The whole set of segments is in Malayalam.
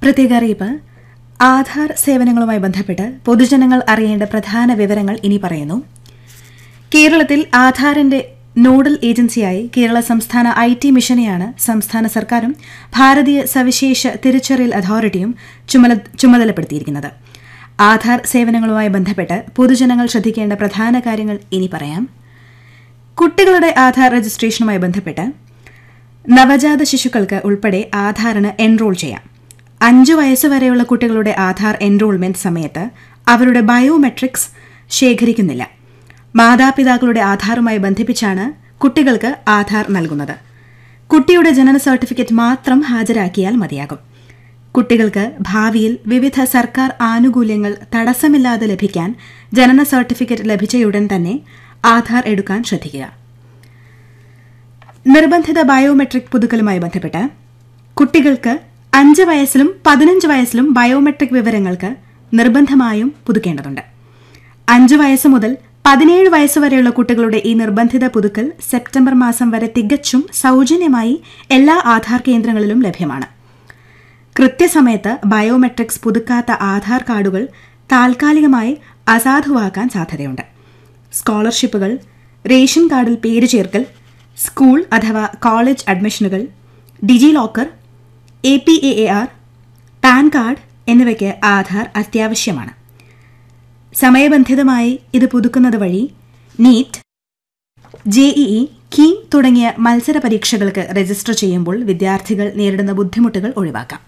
പ്രത്യേക അറിയിപ്പ് ആധാർ സേവനങ്ങളുമായി ബന്ധപ്പെട്ട് പൊതുജനങ്ങൾ അറിയേണ്ട പ്രധാന വിവരങ്ങൾ ഇനി പറയുന്നു കേരളത്തിൽ ആധാറിന്റെ നോഡൽ ഏജൻസിയായി കേരള സംസ്ഥാന ഐ ടി മിഷനെയാണ് സംസ്ഥാന സർക്കാരും ഭാരതീയ സവിശേഷ തിരിച്ചറിയൽ അതോറിറ്റിയും ചുമല- ചുമതലപ്പെടുത്തിയിരിക്കുന്നത് ആധാർ സേവനങ്ങളുമായി ബന്ധപ്പെട്ട് പൊതുജനങ്ങൾ ശ്രദ്ധിക്കേണ്ട പ്രധാന കാര്യങ്ങൾ ഇനി പറയാം കുട്ടികളുടെ ആധാർ രജിസ്ട്രേഷനുമായി ബന്ധപ്പെട്ട് നവജാത ശിശുക്കൾക്ക് ഉൾപ്പെടെ ആധാറിന് എൻറോൾ ചെയ്യാം അഞ്ചു വയസ്സുവരെയുള്ള കുട്ടികളുടെ ആധാർ എൻറോൾമെന്റ് സമയത്ത് അവരുടെ ബയോമെട്രിക്സ് ശേഖരിക്കുന്നില്ല മാതാപിതാക്കളുടെ ആധാറുമായി ബന്ധിപ്പിച്ചാണ് കുട്ടികൾക്ക് ആധാർ നൽകുന്നത് കുട്ടിയുടെ ജനന സർട്ടിഫിക്കറ്റ് മാത്രം ഹാജരാക്കിയാൽ മതിയാകും കുട്ടികൾക്ക് ഭാവിയിൽ വിവിധ സർക്കാർ ആനുകൂല്യങ്ങൾ തടസ്സമില്ലാതെ ലഭിക്കാൻ ജനന സർട്ടിഫിക്കറ്റ് ലഭിച്ചയുടൻ തന്നെ ആധാർ എടുക്കാൻ ശ്രദ്ധിക്കുക നിർബന്ധിത ബയോമെട്രിക് പുതുക്കലുമായി ബന്ധപ്പെട്ട് കുട്ടികൾക്ക് അഞ്ച് വയസ്സിലും പതിനഞ്ച് വയസ്സിലും ബയോമെട്രിക് വിവരങ്ങൾക്ക് നിർബന്ധമായും പുതുക്കേണ്ടതുണ്ട് അഞ്ച് വയസ്സ് മുതൽ പതിനേഴ് വയസ്സ് വരെയുള്ള കുട്ടികളുടെ ഈ നിർബന്ധിത പുതുക്കൽ സെപ്റ്റംബർ മാസം വരെ തികച്ചും സൗജന്യമായി എല്ലാ ആധാർ കേന്ദ്രങ്ങളിലും ലഭ്യമാണ് കൃത്യസമയത്ത് ബയോമെട്രിക്സ് പുതുക്കാത്ത ആധാർ കാർഡുകൾ താൽക്കാലികമായി അസാധുവാക്കാൻ സാധ്യതയുണ്ട് സ്കോളർഷിപ്പുകൾ റേഷൻ കാർഡിൽ പേര് ചേർക്കൽ സ്കൂൾ അഥവാ കോളേജ് അഡ്മിഷനുകൾ DigiLocker A P A A R PAN card എന്നിവയ്ക്ക് ആധാർ അത്യാവശ്യമാണ് സമയബന്ധിതമായി ഇത് പുതുക്കുന്നത് വഴി നീറ്റ് ജെഇഇ കീം തുടങ്ങിയ മത്സര പരീക്ഷകൾക്ക് രജിസ്റ്റർ ചെയ്യുമ്പോൾ വിദ്യാർത്ഥികൾ നേരിടുന്ന ബുദ്ധിമുട്ടുകൾ ഒഴിവാക്കാം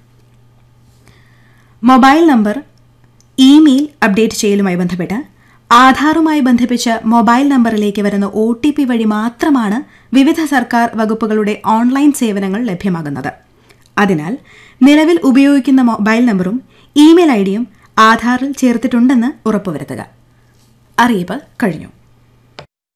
മൊബൈൽ നമ്പർ ഇമെയിൽ അപ്ഡേറ്റ് ചെയ്യലുമായി ബന്ധപ്പെട്ട് ആധാറുമായി ബന്ധിപ്പിച്ച മൊബൈൽ നമ്പറിലേക്ക് വരുന്ന ഒ ടി പി വഴി മാത്രമാണ് വിവിധ സർക്കാർ വകുപ്പുകളുടെ ഓൺലൈൻ സേവനങ്ങൾ ലഭ്യമാകുന്നത് അതിനാൽ നിലവിൽ ഉപയോഗിക്കുന്ന മൊബൈൽ നമ്പറും ഇമെയിൽ ഐഡിയും ആധാറിൽ ചേർത്തിട്ടുണ്ടെന്ന് ഉറപ്പുവരുത്തുക അറിയിപ്പ് കഴിഞ്ഞു